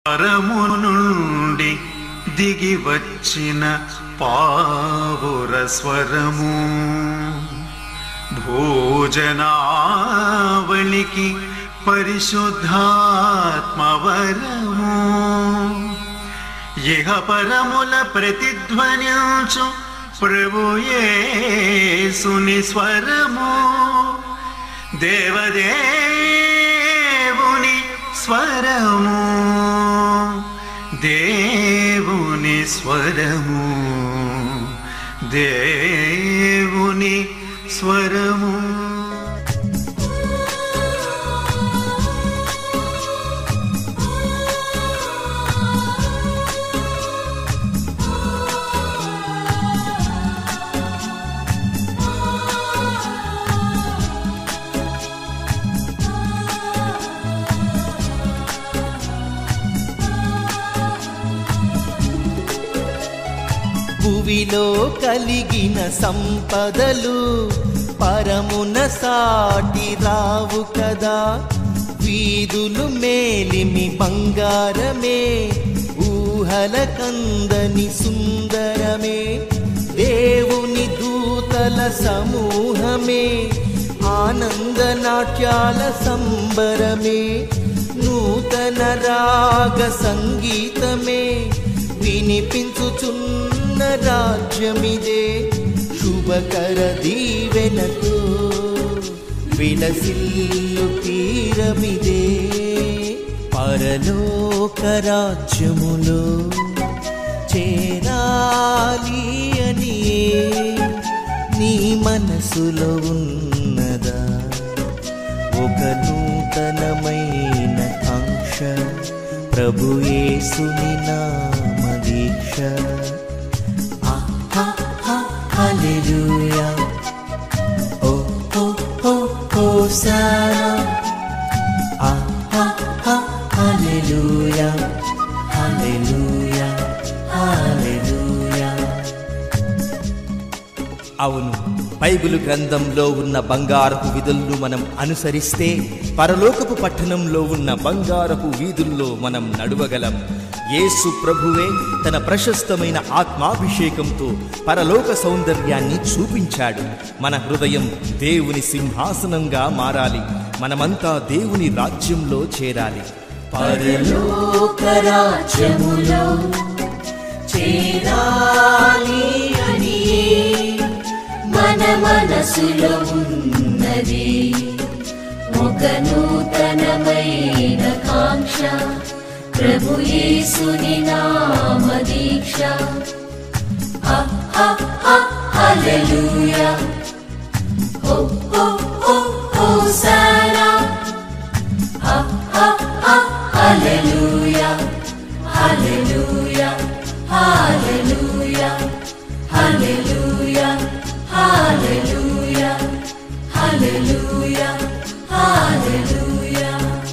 పరము నుండి దిగి వచ్చిన పావుర స్వరము భోజనావళికి పరిశుద్ధాత్మవరము ఇహ పరముల ప్రతిధ్వనించు ప్రభుయేసుని స్వరము దేవదేవుని స్వరము దేవుని స్వరము దేవుని స్వరము భువిలో కలిగిన సంపదలు పరమున సాటి రావు కదా వీధులు మేలిమి బంగారమే ఊహల కందని సుందరమే దేవుని దూతల సమూహమే ఆనంద నాట్యాల సంబరమే నూతన రాగ సంగీతమే వినిపించుచున్న రాజ్యమిదే శుభకర దీవెనతో విలసిల్లు తీరమిదే పరలోక రాజ్యములో చేరాలి అని నీ మనసులో ఉన్నదా ఒక నూతనమైన కాంక్ష ప్రభు యేసుని నామ దీక్ష ఆహా, హా, హల్లెలూయా ఓ ఓ ఓ హోసానా ఆహా, హా, హల్లెలూయా హల్లెలూయా హల్లెలూయా అవును బైబిల్ గ్రంథంలో ఉన్న బంగారపు విధులను మనం అనుసరిస్తే పరలోకపు పట్టణంలో ఉన్న బంగారపు వీధుల్లో మనం నడువగలం యేసు ప్రభువే తన ప్రశస్తమైన ఆత్మాభిషేకంతో పరలోక సౌందర్యాన్ని చూపించాడు మన హృదయం దేవుని సింహాసనంగా మారాలి మనమంతా దేవుని రాజ్యంలో చేరాలి పరలోక రాజ్యములో చేరాలి అని మన మనసులో ఉన్నది ఒక నూతనమైన కాంక్ష ప్రభు యేసుని నామ దీక్ష హల్లెలూయా ఓ ఓ ఓ హోసానా హల్లెలూయా హల్లెలూయా హల్లెలూయా హల్లెలూయా హల్లెలూయా హల్లెలూయా హల్లెలూయా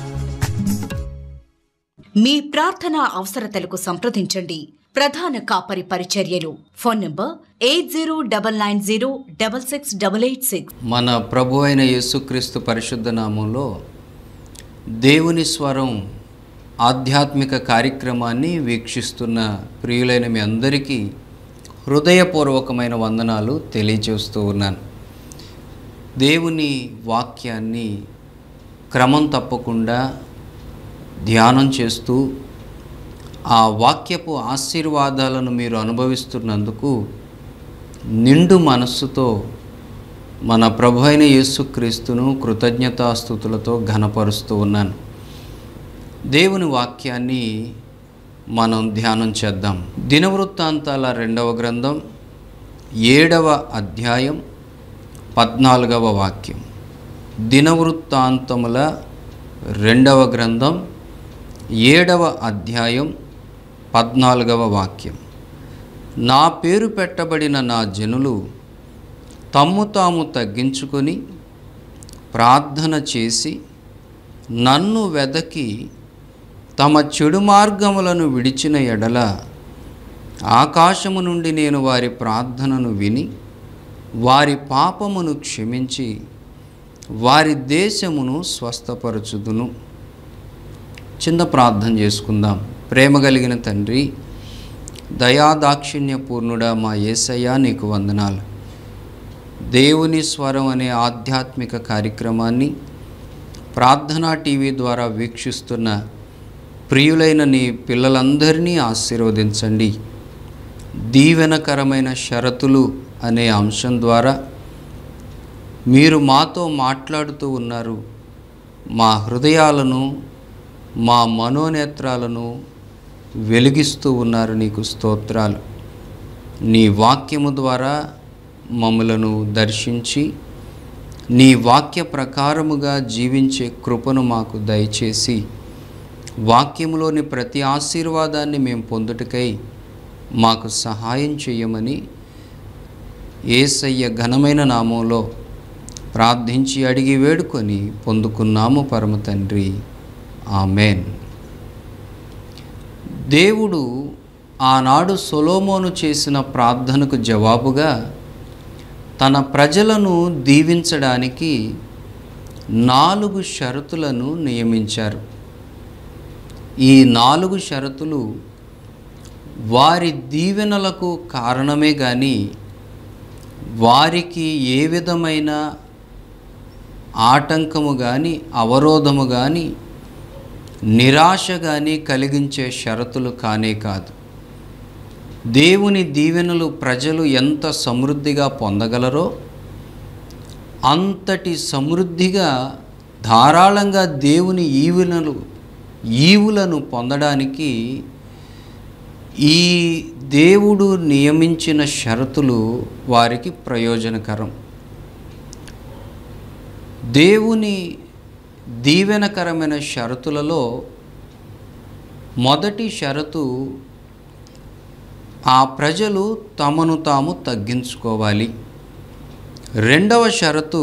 మీ ప్రార్థనా అవసరతలకు సంప్రదించండి ప్రధాన కాపరి పరిచర్యలు phone number eight zero double nine zero double six double eight six మన ప్రభు అయిన యేసుక్రీస్తు పరిశుద్ధ నామంలో దేవుని స్వరం ఆధ్యాత్మిక కార్యక్రమాన్ని వీక్షిస్తున్న ప్రియులైన మీ అందరికీ హృదయపూర్వకమైన వందనాలు తెలియజేస్తూ ఉన్నాను దేవుని వాక్యాన్ని క్రమం తప్పకుండా ధ్యానం చేస్తూ ఆ వాక్యపు ఆశీర్వాదాలను మీరు అనుభవిస్తున్నందుకు నిండు మనస్సుతో మన ప్రభు అయిన యేసుక్రీస్తును కృతజ్ఞతాస్థుతులతో ఘనపరుస్తూ ఉన్నాను దేవుని వాక్యాన్ని మనం ధ్యానం చేద్దాం దినవృత్తాంతాల రెండవ గ్రంథం ఏడవ అధ్యాయం పద్నాలుగవ వాక్యం దినవృత్తాంతముల రెండవ గ్రంథం ఏడవ అధ్యాయం పద్నాలుగవ వాక్యం నా పేరు పెట్టబడిన నా జనులు తమ్ము తాము తగ్గించుకొని ప్రార్థన చేసి నన్ను వెదకి తమ చెడు మార్గములను విడిచిన ఎడల ఆకాశము నుండి నేను వారి ప్రార్థనను విని వారి పాపమును క్షమించి వారి దేశమును స్వస్థపరచుదును చిన్న ప్రార్థన చేసుకుందాం ప్రేమ కలిగిన తండ్రి దయాదాక్షిణ్య పూర్ణుడా మా యేసయ్య నీకు వందనాలు దేవుని స్వరం అనే ఆధ్యాత్మిక కార్యక్రమాన్ని ప్రార్థనా టీవీ ద్వారా వీక్షిస్తున్న ప్రియులైన నీ పిల్లలందరినీ ఆశీర్వదించండి దీవెనకరమైన షరతులు అనే అంశం ద్వారా మీరు మాతో మాట్లాడుతూ ఉన్నారు మా హృదయాలను మా మనోనేత్రాలను వెలిగిస్తూ ఉన్నారు నీకు స్తోత్రాలు నీ వాక్యము ద్వారా మమ్మలను దర్శించి నీ వాక్య ప్రకారముగా జీవించే కృపను మాకు దయచేసి వాక్యములోని ప్రతి ఆశీర్వాదాన్ని మేము పొందుటకై మాకు సహాయం చేయమని ఏసయ్య ఘనమైన నామంలో ప్రార్థించి అడిగి వేడుకొని పొందుకున్నాము పరమ తండ్రి ఆమెన్ దేవుడు ఆనాడు సొలోమోను చేసిన ప్రార్థనకు జవాబుగా తన ప్రజలను దీవించడానికి నాలుగు షరతులను నియమించారు ఈ నాలుగు షరతులు వారి దీవెనలకు కారణమే కానీ వారికి ఏ విధమైన ఆటంకము కానీ అవరోధము కానీ నిరాశ కానీ కలిగించే షరతులు కానే కాదు దేవుని దీవెనలు ప్రజలు ఎంత సమృద్ధిగా పొందగలరో అంతటి సమృద్ధిగా ధారాళంగా దేవుని ఈవులను ఈవులను పొందడానికి ఈ దేవుడు నియమించిన షరతులు వారికి ప్రయోజనకరం దేవుని దీవెనకరమైన షరతులలో మొదటి షరతు ఆ ప్రజలు తమను తాము తగ్గించుకోవాలి రెండవ షరతు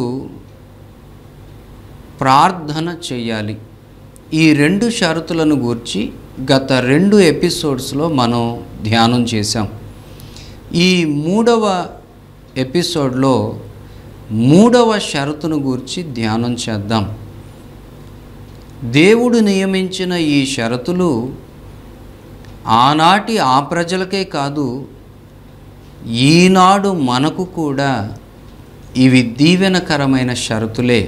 ప్రార్థన చేయాలి ఈ రెండు షరతులను గూర్చి గత రెండు ఎపిసోడ్స్లో మనం ధ్యానం చేశాం ఈ మూడవ ఎపిసోడ్లో మూడవ షరతును గూర్చి ధ్యానం చేద్దాం దేవుడు నియమించిన ఈ షరతులు ఆనాటి ఆ ప్రజలకే కాదు ఈనాడు మనకు కూడా ఇవి దీవెనకరమైన షరతులే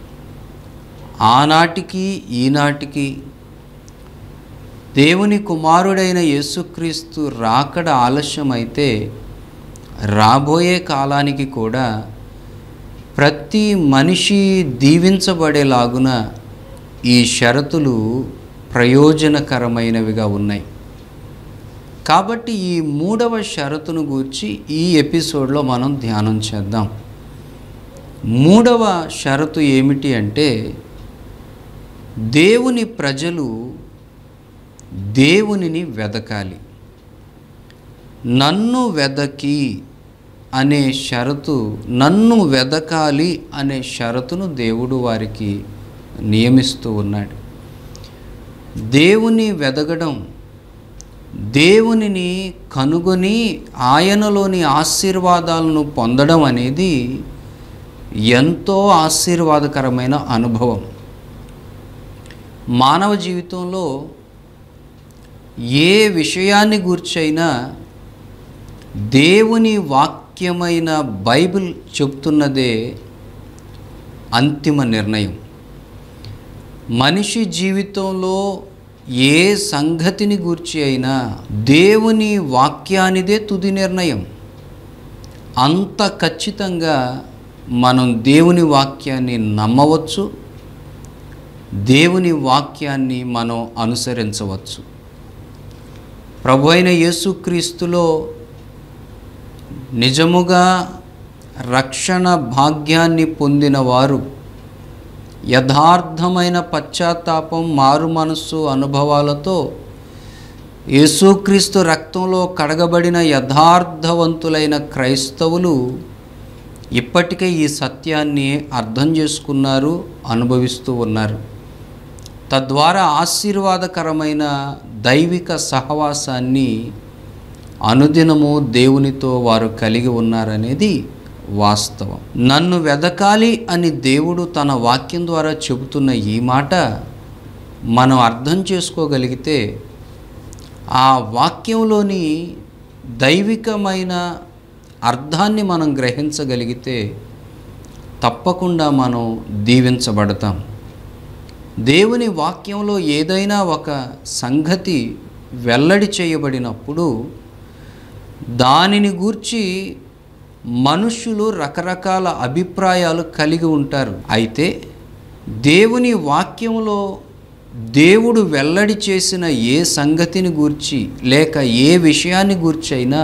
ఆనాటికి ఈనాటికి దేవుని కుమారుడైన యేసుక్రీస్తు రాకడ ఆలస్యమైతే రాబోయే కాలానికి కూడా ప్రతి మనిషి దీవించబడేలాగున ఈ షరతులు ప్రయోజనకరమైనవిగా ఉన్నాయి కాబట్టి ఈ మూడవ షరతును గూర్చి ఈ ఎపిసోడ్లో మనం ధ్యానం చేద్దాం మూడవ షరతు ఏమిటి అంటే దేవుని ప్రజలు దేవునిని వెదకాలి నన్ను వెదకి అనే షరతు నన్ను వెదకాలి అనే షరతును దేవుడు వారికి నియమిస్తూ ఉన్నాడు దేవుని వెదగడం దేవునిని కనుగొని ఆయనలోని ఆశీర్వాదాలను పొందడం అనేది ఎంతో ఆశీర్వాదకరమైన అనుభవం మానవ జీవితంలో ఏ విషయాన్ని గూర్చైనా దేవుని వాక్యమైన బైబిల్ చెప్తున్నదే అంతిమ నిర్ణయం మనిషి జీవితంలో ఏ సంగతిని గూర్చి అయినా దేవుని వాక్యానిదే తుది నిర్ణయం అంత ఖచ్చితంగా మనం దేవుని వాక్యాన్ని నమ్మవచ్చు దేవుని వాక్యాన్ని మనం అనుసరించవచ్చు ప్రభు అయిన యేసుక్రీస్తులో నిజముగా రక్షణ భాగ్యాన్ని పొందిన వారు యథార్థమైన పశ్చాత్తాపం మారు మనస్సు అనుభవాలతో యేసుక్రీస్తు రక్తంలో కడగబడిన యథార్థవంతులైన క్రైస్తవులు ఇప్పటికే ఈ సత్యాన్ని అర్థం చేసుకున్నారు అనుభవిస్తూ ఉన్నారు తద్వారా ఆశీర్వాదకరమైన దైవిక సహవాసాన్ని అనుదినము దేవునితో వారు కలిగి ఉన్నారనేది వాస్తవం నన్ను వెదకాలి అని దేవుడు తన వాక్యం ద్వారా చెబుతున్న ఈ మాట మనం అర్థం చేసుకోగలిగితే ఆ వాక్యంలోని దైవికమైన అర్థాన్ని మనం గ్రహించగలిగితే తప్పకుండా మనం దీవించబడతాం దేవుని వాక్యంలో ఏదైనా ఒక సంగతి వెల్లడి చేయబడినప్పుడు దానిని గూర్చి మనుషులు రకరకాల అభిప్రాయాలు కలిగి ఉంటారు అయితే దేవుని వాక్యంలో దేవుడు వెల్లడి చేసిన ఏ సంగతిని గూర్చి లేక ఏ విషయాన్ని గూర్చైనా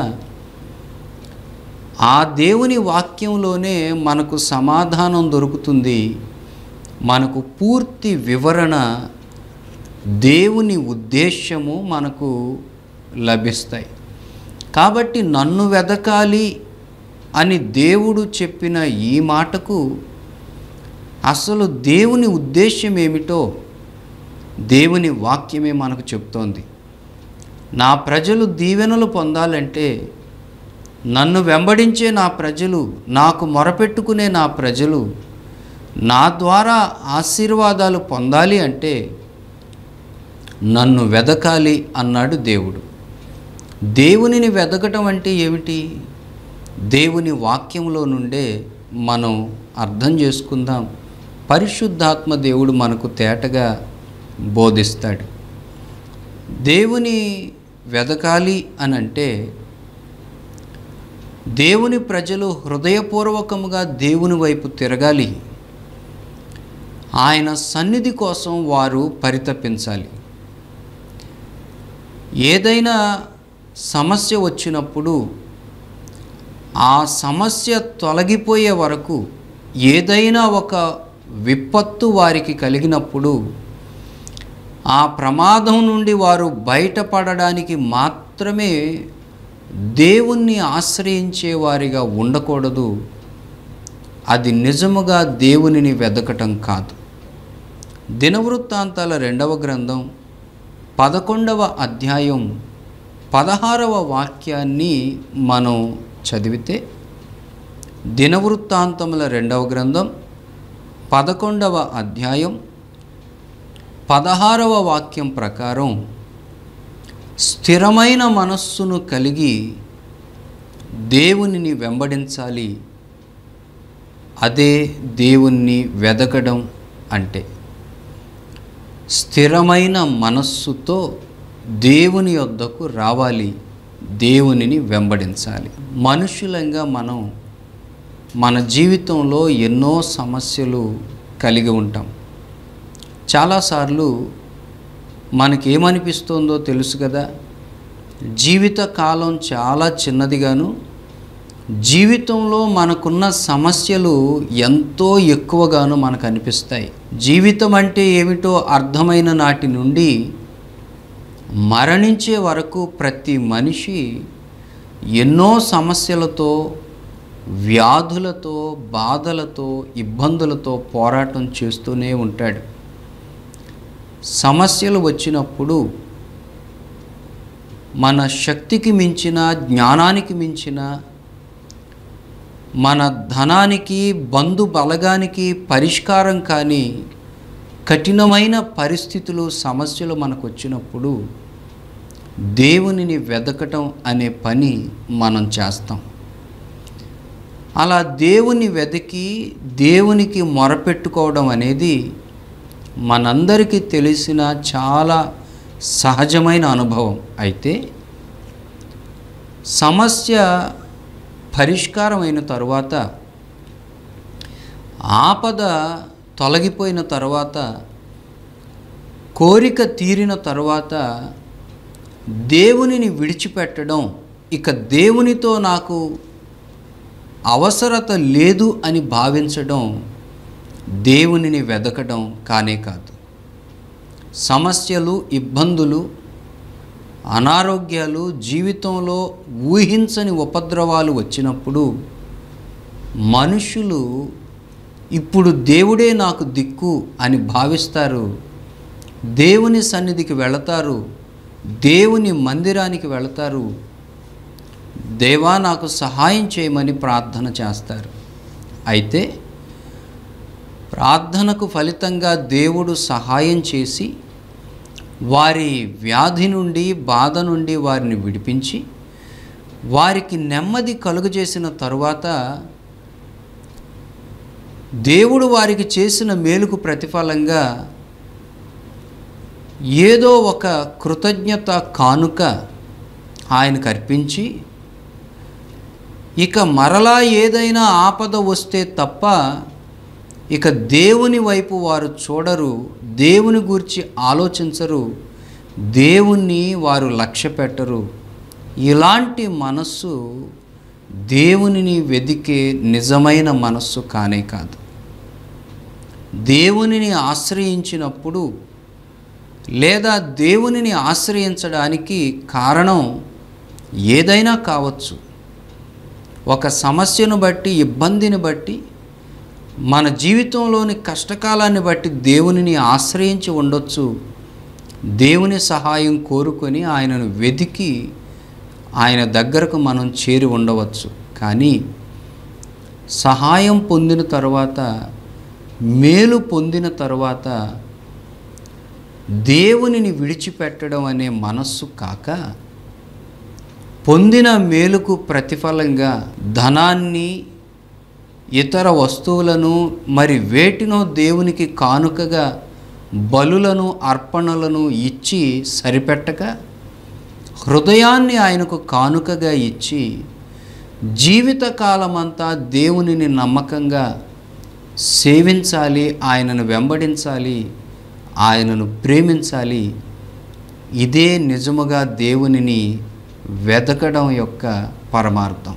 ఆ దేవుని వాక్యంలోనే మనకు సమాధానం దొరుకుతుంది మనకు పూర్తి వివరణ దేవుని ఉద్దేశము మనకు లభిస్తాయి కాబట్టి నన్ను వెదకాలి అని దేవుడు చెప్పిన ఈ మాటకు అసలు దేవుని ఉద్దేశం ఏమిటో దేవుని వాక్యమే మనకు చెప్తోంది నా ప్రజలు దీవెనలు పొందాలంటే నన్ను వెంబడించే నా ప్రజలు నాకు మొరపెట్టుకునే నా ప్రజలు నా ద్వారా ఆశీర్వాదాలు పొందాలి అంటే నన్ను వెదకాలి అన్నాడు దేవుడు దేవునిని వెదకటం అంటే ఏమిటి దేవుని వాక్యంలో నుండే మనం అర్థం చేసుకుందాం పరిశుద్ధాత్మ దేవుడు మనకు తేటగా బోధిస్తాడు దేవుని వెదకాలి అని అంటే దేవుని ప్రజలు హృదయపూర్వకముగా దేవుని వైపు తిరగాలి ఆయన సన్నిధి కోసం వారు పరితపించాలి ఏదైనా సమస్య వచ్చినప్పుడు ఆ సమస్య తొలగిపోయే వరకు ఏదైనా ఒక విపత్తు వారికి కలిగినప్పుడు ఆ ప్రమాదం నుండి వారు బయటపడడానికి మాత్రమే దేవుణ్ణి ఆశ్రయించే వారిగా ఉండకూడదు అది నిజముగా దేవునిని వెదకటం కాదు దినవృత్తాంతాల రెండవ గ్రంథం పదకొండవ అధ్యాయం పదహారవ వాక్యాన్ని మనం చదివితే దినవృత్తాంతముల రెండవ గ్రంథం పదకొండవ అధ్యాయం పదహారవ వాక్యం ప్రకారం స్థిరమైన మనస్సును కలిగి దేవునిని వెంబడించాలి అదే దేవుణ్ణి వెదకడం అంటే స్థిరమైన మనస్సుతో దేవుని యొద్దకు రావాలి దేవునిని వెంబడించాలి మనుషులంగా మనం మన జీవితంలో ఎన్నో సమస్యలు కలిగి ఉంటాం చాలాసార్లు మనకేమనిపిస్తుందో తెలుసు కదా జీవిత కాలం చాలా చిన్నదిగాను జీవితంలో మనకున్న సమస్యలు ఎంతో ఎక్కువగాను మనకు అనిపిస్తాయి జీవితం అంటే ఏమిటో అర్థమైన నాటి నుండి మరణించే వరకు ప్రతి మనిషి ఎన్నో సమస్యలతో వ్యాధులతో బాధలతో ఇబ్బందులతో పోరాటం చేస్తూనే ఉంటాడు సమస్యలు వచ్చినప్పుడు మన శక్తికి మించిన జ్ఞానానికి మించిన మన ధనానికి బంధు బలగానికి పరిష్కారం కానీ కఠినమైన పరిస్థితులు సమస్యలు మనకు వచ్చినప్పుడు దేవునిని వెదకటం అనే పని మనం చేస్తాం అలా దేవుని వెతికి దేవునికి మొరపెట్టుకోవడం అనేది మనందరికీ తెలిసిన చాలా సహజమైన అనుభవం అయితే సమస్య పరిష్కారం అయిన తరువాత ఆపద తొలగిపోయిన తర్వాత కోరిక తీరిన తరువాత దేవునిని విడిచిపెట్టడం ఇక దేవునితో నాకు అవసరత లేదు అని భావించడం దేవునిని వెదకడం కానే కాదు సమస్యలు ఇబ్బందులు అనారోగ్యాలు జీవితంలో ఊహించని ఉపద్రవాలు వచ్చినప్పుడు మనుషులు ఇప్పుడు దేవుడే నాకు దిక్కు అని భావిస్తారు దేవుని సన్నిధికి వెళతారు దేవుని మందిరానికి వెళతారు దేవా నాకు సహాయం చేయమని ప్రార్థన చేస్తారు అయితే ప్రార్థనకు ఫలితంగా దేవుడు సహాయం చేసి వారి వ్యాధి నుండి బాధ నుండి వారిని విడిపించి వారికి నెమ్మది కలుగజేసిన తరువాత దేవుడు వారికి చేసిన మేలుకు ప్రతిఫలంగా ఏదో ఒక కృతజ్ఞత కానుక ఆయనకు అర్పించి ఇక మరలా ఏదైనా ఆపద వస్తే తప్ప ఇక దేవుని వైపు వారు చూడరు దేవుని గురించి ఆలోచించరు దేవుణ్ణి వారు లక్ష్య పెట్టరు ఇలాంటి మనస్సు దేవునిని వెదికే నిజమైన మనస్సు కానే కాదు దేవునిని ఆశ్రయించినప్పుడు లేదా దేవునిని ఆశ్రయించడానికి కారణం ఏదైనా కావచ్చు ఒక సమస్యను బట్టి ఇబ్బందిని బట్టి మన జీవితంలోని కష్టకాలాన్ని బట్టి దేవునిని ఆశ్రయించి ఉండొచ్చు దేవుని సహాయం కోరుకొని ఆయనను వెతికి ఆయన దగ్గరకు మనం చేరి ఉండవచ్చు కానీ సహాయం పొందిన తర్వాత మేలు పొందిన తర్వాత దేవునిని విడిచిపెట్టడం అనే మనస్సు కాక పొందిన మేలుకు ప్రతిఫలంగా ధనాన్ని ఇతర వస్తువులను మరి వేటినో దేవునికి కానుకగా బలులను అర్పణలను ఇచ్చి సరిపెట్టక హృదయాన్ని ఆయనకు కానుకగా ఇచ్చి జీవితకాలమంతా దేవునిని నమ్మకంగా సేవించాలి ఆయనను వెంబడించాలి ఆయనను ప్రేమించాలి ఇదే నిజముగా దేవునిని వెతకడం యొక్క పరమార్థం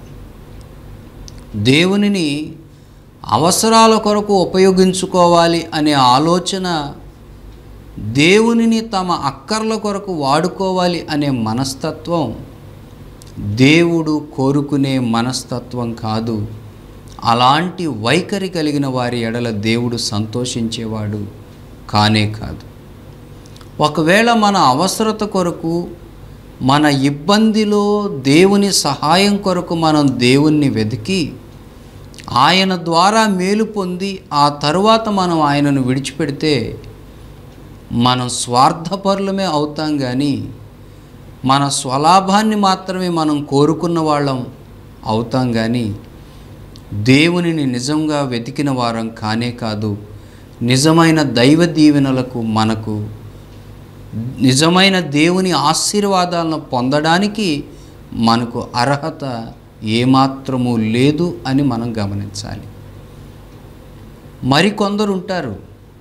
దేవునిని అవసరాల కొరకు ఉపయోగించుకోవాలి అనే ఆలోచన దేవునిని తమ అక్కర్ల కొరకు వాడుకోవాలి అనే మనస్తత్వం దేవుడు కోరుకునే మనస్తత్వం కాదు అలాంటి వైఖరి కలిగిన వారి ఎడల దేవుడు సంతోషించేవాడు కానే కాదు ఒకవేళ మన అవసరత కొరకు మన ఇబ్బందిలో దేవుని సహాయం కొరకు మనం దేవుణ్ణి వెతికి ఆయన ద్వారా మేలు పొంది ఆ తరువాత మనం ఆయనను విడిచిపెడితే మనం స్వార్థపరులమే అవుతాం కానీ మన స్వలాభాన్ని మాత్రమే మనం కోరుకున్న వాళ్ళం అవుతాం కానీ దేవునిని నిజంగా వెతికిన వారం కానే కాదు నిజమైన దైవ దీవెనలకు మనకు నిజమైన దేవుని ఆశీర్వాదాలను పొందడానికి మనకు అర్హత ఏమాత్రము లేదు అని మనం గమనించాలి మరికొందరు ఉంటారు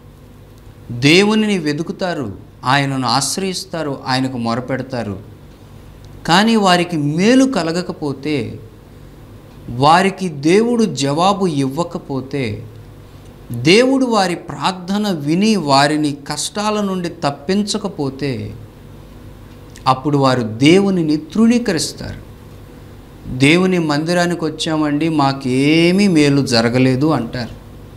దేవునిని వెతుకుతారు ఆయనను ఆశ్రయిస్తారు ఆయనకు మొరపెడతారు కానీ వారికి మేలు కలగకపోతే వారికి దేవుడు జవాబు ఇవ్వకపోతే దేవుడు వారి ప్రార్థన విని వారిని కష్టాల నుండి తప్పించకపోతే అప్పుడు వారు దేవునిని తృణీకరిస్తారు దేవుని మందిరానికి వచ్చామండి మాకేమీ మేలు జరగలేదు అంటారు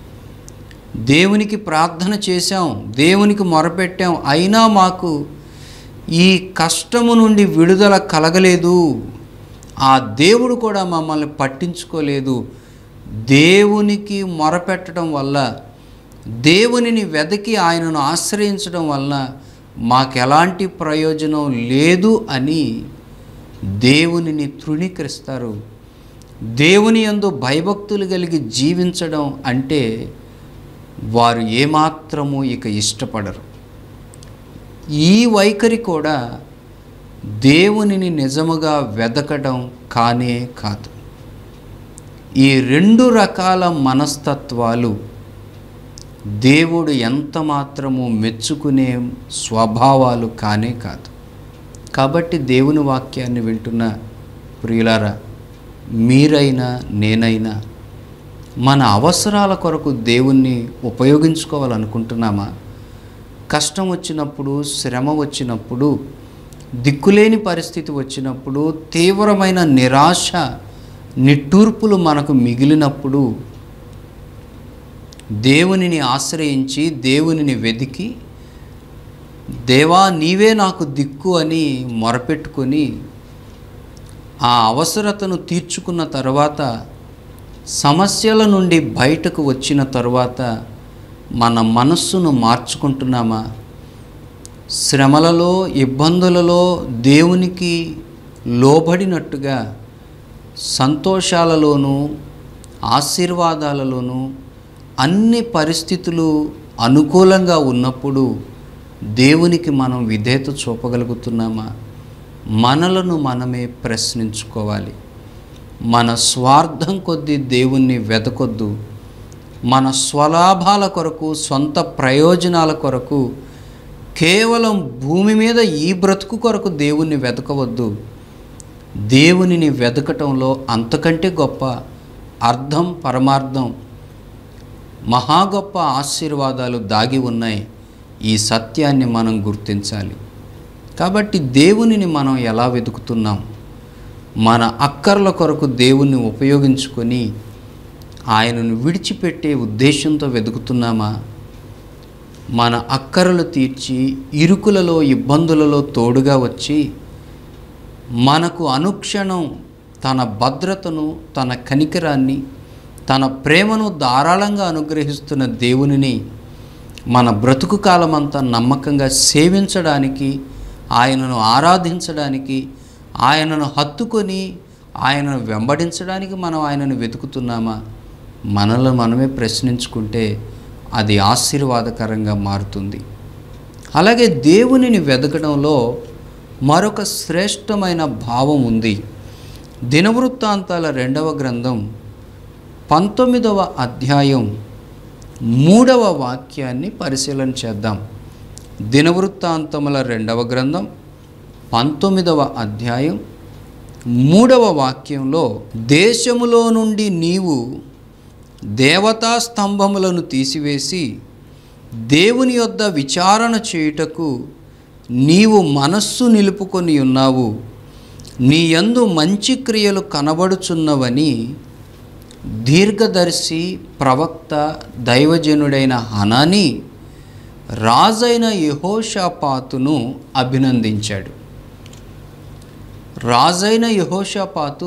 దేవునికి ప్రార్థన చేశాం దేవునికి మొరపెట్టాం అయినా మాకు ఈ కష్టము నుండి విడుదల కలగలేదు ఆ దేవుడు కూడా మమ్మల్ని పట్టించుకోలేదు దేవునికి మొరపెట్టడం వల్ల దేవునిని వెదకి ఆయనను ఆశ్రయించడం వల్ల మాకెలాంటి ప్రయోజనం లేదు అని దేవునిని తృణీకరిస్తారు దేవుని యందు భయభక్తులు కలిగి జీవించడం అంటే వారు ఏమాత్రము ఇక ఇష్టపడరు ఈ వైఖరి కూడా దేవునిని నిజముగా వెదకడం కానే కాదు ఈ రెండు రకాల మనస్తత్వాలు దేవుడు ఎంత మాత్రము మెచ్చుకునే స్వభావాలు కానే కాదు కాబట్టి దేవుని వాక్యాన్ని వింటున్న ప్రియులారా మీరైనా నేనైనా మన అవసరాల కొరకు దేవుణ్ణి ఉపయోగించుకోవాలనుకుంటున్నామా కష్టం వచ్చినప్పుడు శ్రమ వచ్చినప్పుడు దిక్కులేని పరిస్థితి వచ్చినప్పుడు తీవ్రమైన నిరాశ నిట్టూర్పులు మనకు మిగిలినప్పుడు దేవునిని ఆశ్రయించి దేవునిని వెతికి దేవా నీవే నాకు దిక్కు అని మొరపెట్టుకొని ఆ అవసరతను తీర్చుకున్న తర్వాత సమస్యల నుండి బయటకు వచ్చిన తరువాత మన మనస్సును మార్చుకుంటున్నామా శ్రమలలో ఇబ్బందులలో దేవునికి లోబడినట్టుగా సంతోషాలలోనూ ఆశీర్వాదాలలోనూ అన్ని పరిస్థితులు అనుకూలంగా ఉన్నప్పుడు దేవునికి మనం విధేయత చూపగలుగుతున్నామా మనలను మనమే ప్రశ్నించుకోవాలి మన స్వార్థం కొద్దీ దేవుణ్ణి వెతకొద్దు మన స్వలాభాల కొరకు సొంత ప్రయోజనాల కొరకు కేవలం భూమి మీద ఈ బ్రతుకు కొరకు దేవుణ్ణి వెతకవద్దు దేవునిని వెతకటంలో అంతకంటే గొప్ప అర్థం పరమార్థం మహా గొప్ప ఆశీర్వాదాలు దాగి ఉన్నాయి ఈ సత్యాన్ని మనం గుర్తించాలి కాబట్టి దేవునిని మనం ఎలా వెతుకుతున్నాం మన అక్కర్ల కొరకు దేవుణ్ణి ఉపయోగించుకొని ఆయనను విడిచిపెట్టే ఉద్దేశంతో వెతుకుతున్నామా మన అక్కరలు తీర్చి ఇరుకులలో ఇబ్బందులలో తోడుగా వచ్చి మనకు అనుక్షణం తన భద్రతను తన కనికరాన్ని తన ప్రేమను ధారాళంగా అనుగ్రహిస్తున్న దేవునిని మన బ్రతుకు కాలమంతా నమ్మకంగా సేవించడానికి ఆయనను ఆరాధించడానికి ఆయనను హత్తుకొని ఆయనను వెంబడించడానికి మనం ఆయనను వెతుకుతున్నామా మనలో మనమే ప్రశ్నించుకుంటే అది ఆశీర్వాదకరంగా మారుతుంది అలాగే దేవునిని వెతకడంలో మరొక శ్రేష్టమైన భావం ఉంది దినవృత్తాంతాల రెండవ గ్రంథం పంతొమ్మిదవ అధ్యాయం మూడవ వాక్యాన్ని పరిశీలన చేద్దాం దినవృత్తాంతముల రెండవ గ్రంథం పంతొమ్మిదవ అధ్యాయం మూడవ వాక్యంలో దేశములో నుండి నీవు దేవతా స్తంభములను తీసివేసి దేవుని యొద్ద విచారణ చేయుటకు నీవు మనస్సు నిలుపుకొని ఉన్నావు నీ యందు మంచి క్రియలు కనబడుచున్నవని దీర్ఘదర్శి ప్రవక్త దైవజనుడైన హనాని రాజైన యహోషాపాతును అభినందించాడు రాజైన యహోషాపాతు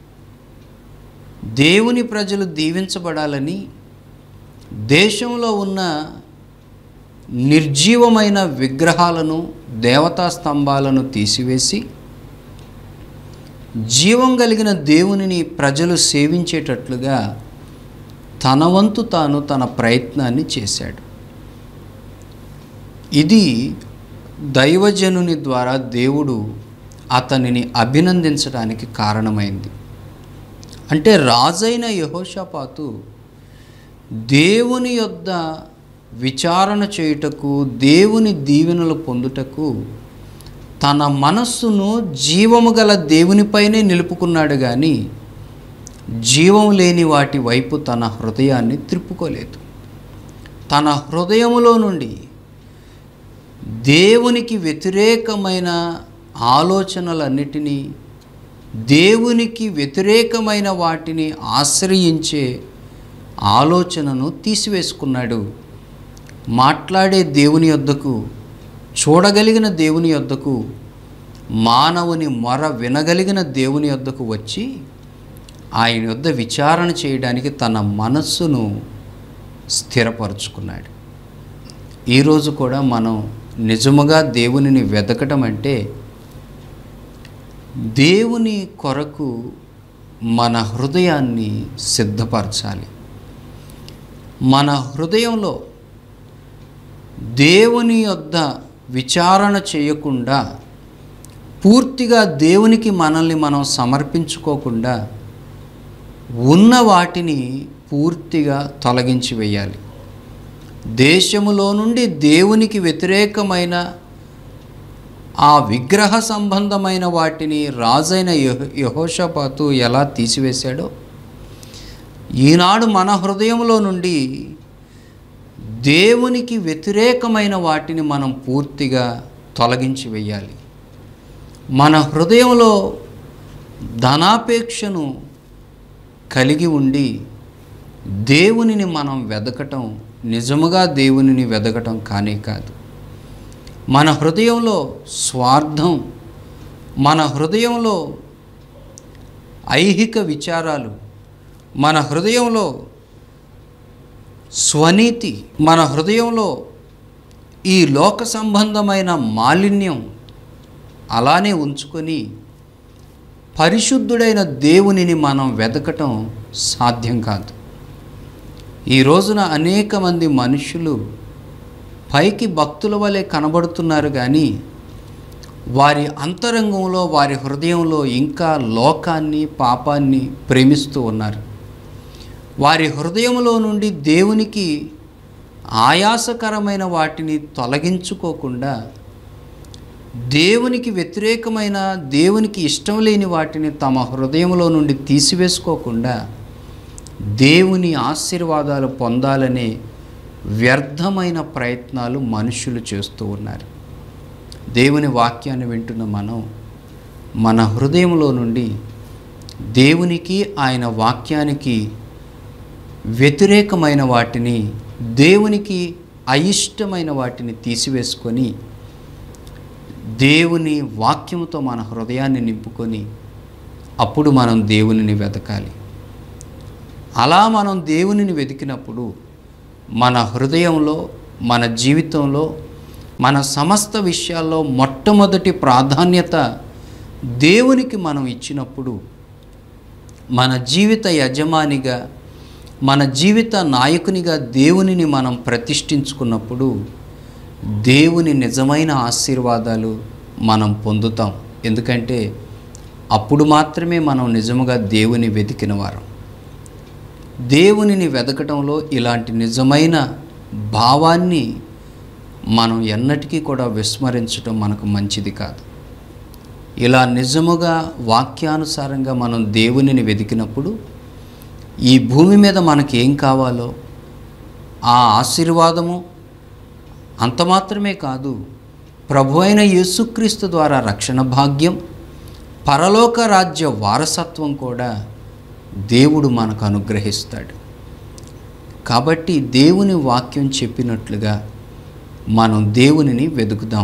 దేవుని ప్రజలు దీవించబడాలని దేశంలో ఉన్న నిర్జీవమైన విగ్రహాలను దేవతా స్తంభాలను తీసివేసి జీవం కలిగిన దేవునిని ప్రజలు సేవించేటట్లుగా తన వంతు తాను తన ప్రయత్నాన్ని చేశాడు ఇది దైవజనుని ద్వారా దేవుడు అతనిని అభినందించడానికి కారణమైంది అంటే రాజైన యహోషపాతు దేవుని యొద్ద విచారణ చేయుటకు దేవుని దీవెనలు పొందుటకు తన మనస్సును జీవము గల దేవునిపైనే నిలుపుకున్నాడు కానీ జీవం లేని వాటి వైపు తన హృదయాన్ని త్రిప్పుకోలేదు తన హృదయములో నుండి దేవునికి వ్యతిరేకమైన ఆలోచనలన్నిటినీ దేవునికి వ్యతిరేకమైన వాటిని ఆశ్రయించే ఆలోచనను తీసివేసుకున్నాడు మాట్లాడే దేవుని యొద్దకు చూడగలిగిన దేవుని యొద్దకు మానవుని మొర వినగలిగిన దేవుని యొద్దకు వచ్చి ఆయన యొద్ద విచారణ చేయడానికి తన మనస్సును స్థిరపరుచుకున్నాడు ఈరోజు కూడా మనం నిజముగా దేవునిని వెతకటం అంటే దేవుని కొరకు మన హృదయాన్ని సిద్ధపరచాలి మన హృదయంలో దేవుని యొద్ద విచారణ చేయకుండా పూర్తిగా దేవునికి మనల్ని మనం సమర్పించుకోకుండా ఉన్న వాటిని పూర్తిగా తొలగించి వేయాలి దేశములో నుండి దేవునికి వ్యతిరేకమైన ఆ విగ్రహ సంబంధమైన వాటిని రాజైన యహో యహోషపాతు ఎలా తీసివేశాడో ఈనాడు మన హృదయంలో నుండి దేవునికి వ్యతిరేకమైన వాటిని మనం పూర్తిగా తొలగించి వేయాలి మన హృదయంలో ధనాపేక్షను కలిగి ఉండి దేవునిని మనం వెదకటం నిజముగా దేవునిని వెదకటం కానే కాదు మన హృదయంలో స్వార్థం మన హృదయంలో ఐహిక విచారాలు మన హృదయంలో స్వనీతి మన హృదయంలో ఈ లోక సంబంధమైన మాలిన్యం అలానే ఉంచుకొని పరిశుద్ధుడైన దేవునిని మనం వెతకటం సాధ్యం కాదు ఈ రోజున అనేక మంది మనుషులు పైకి భక్తుల వలె కనబడుతున్నారు కానీ వారి అంతరంగంలో వారి హృదయంలో ఇంకా లోకాన్ని పాపాన్ని ప్రేమిస్తూ ఉన్నారు వారి హృదయంలో నుండి దేవునికి ఆయాసకరమైన వాటిని తొలగించుకోకుండా దేవునికి వ్యతిరేకమైన దేవునికి ఇష్టం లేని వాటిని తమ హృదయంలో నుండి తీసివేసుకోకుండా దేవుని ఆశీర్వాదాలు పొందాలనే వ్యర్థమైన ప్రయత్నాలు మనుషులు చేస్తూ ఉన్నారు దేవుని వాక్యాన్ని వింటున్న మనం మన హృదయంలో నుండి దేవునికి ఆయన వాక్యానికి వ్యతిరేకమైన వాటిని దేవునికి అయిష్టమైన వాటిని తీసివేసుకొని దేవుని వాక్యముతో మన హృదయాన్ని నింపుకొని అప్పుడు మనం దేవునిని వెతకాలి అలా మనం దేవునిని వెతికినప్పుడు మన హృదయంలో మన జీవితంలో మన సమస్త విషయాల్లో మొట్టమొదటి ప్రాధాన్యత దేవునికి మనం ఇచ్చినప్పుడు మన జీవిత యజమానిగా మన జీవిత నాయకునిగా దేవునిని మనం ప్రతిష్ఠించుకున్నప్పుడు దేవుని నిజమైన ఆశీర్వాదాలు మనం పొందుతాం ఎందుకంటే అప్పుడు మాత్రమే మనం నిజముగా దేవుని వెతికిన వారం దేవునిని వెతకటంలో ఇలాంటి నిజమైన భావాన్ని మనం ఎన్నటికీ కూడా విస్మరించడం మనకు మంచిది కాదు ఇలా నిజముగా వాక్యానుసారంగా మనం దేవునిని వెతికినప్పుడు ఈ భూమి మీద మనకి ఏం కావాలో ఆ ఆశీర్వాదము అంత మాత్రమే కాదు ప్రభు అయిన యేసుక్రీస్తు ద్వారా రక్షణ భాగ్యం పరలోక రాజ్య వారసత్వం కూడా దేవుడు మనకు అనుగ్రహిస్తాడు కాబట్టి దేవుని వాక్యం చెప్పినట్లుగా మనం దేవునిని వెతుకుదాం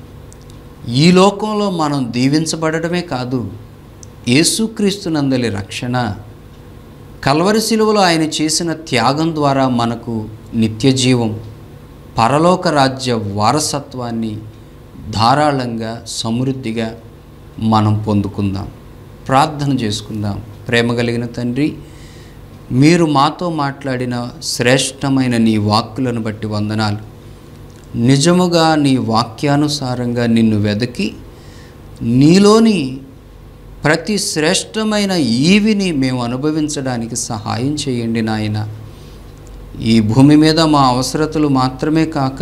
ఈ లోకంలో మనం దీవించబడటమే కాదు యేసుక్రీస్తునందలి రక్షణ కల్వరి శిలువలో ఆయన చేసిన త్యాగం ద్వారా మనకు నిత్య జీవం పరలోక రాజ్య వారసత్వాన్ని ధారాళంగా సమృద్ధిగా మనం పొందుకుందాం ప్రార్థన చేసుకుందాం ప్రేమ కలిగిన తండ్రి మీరు మాతో మాట్లాడిన శ్రేష్టమైన నీ వాక్కులను బట్టి వందనాలు నిజముగా నీ వాక్యానుసారంగా నిన్ను వెదకి నీలోని ప్రతి శ్రేష్టమైన ఈవిని మేము అనుభవించడానికి సహాయం చేయండి నాయన ఈ భూమి మీద మా అవసరతలు మాత్రమే కాక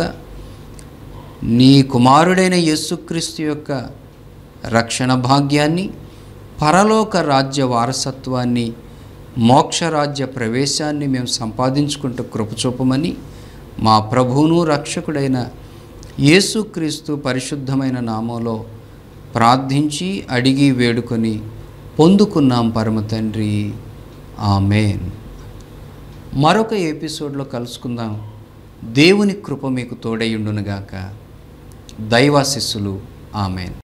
నీ కుమారుడైన యేసుక్రీస్తు యొక్క రక్షణ భాగ్యాన్ని పరలోక రాజ్య వారసత్వాన్ని మోక్షరాజ్య ప్రవేశాన్ని మేము సంపాదించుకుంటూ కృపచూపమని మా ప్రభువును రక్షకుడైన యేసుక్రీస్తు పరిశుద్ధమైన నామంలో ప్రార్థించి అడిగి వేడుకొని పొందుకున్నాం పరమ తండ్రి ఆమెన్ మరొక ఎపిసోడ్లో కలుసుకుందాం దేవుని కృప మీకు తోడయుండునుగాక దైవాశిస్సులు ఆమెన్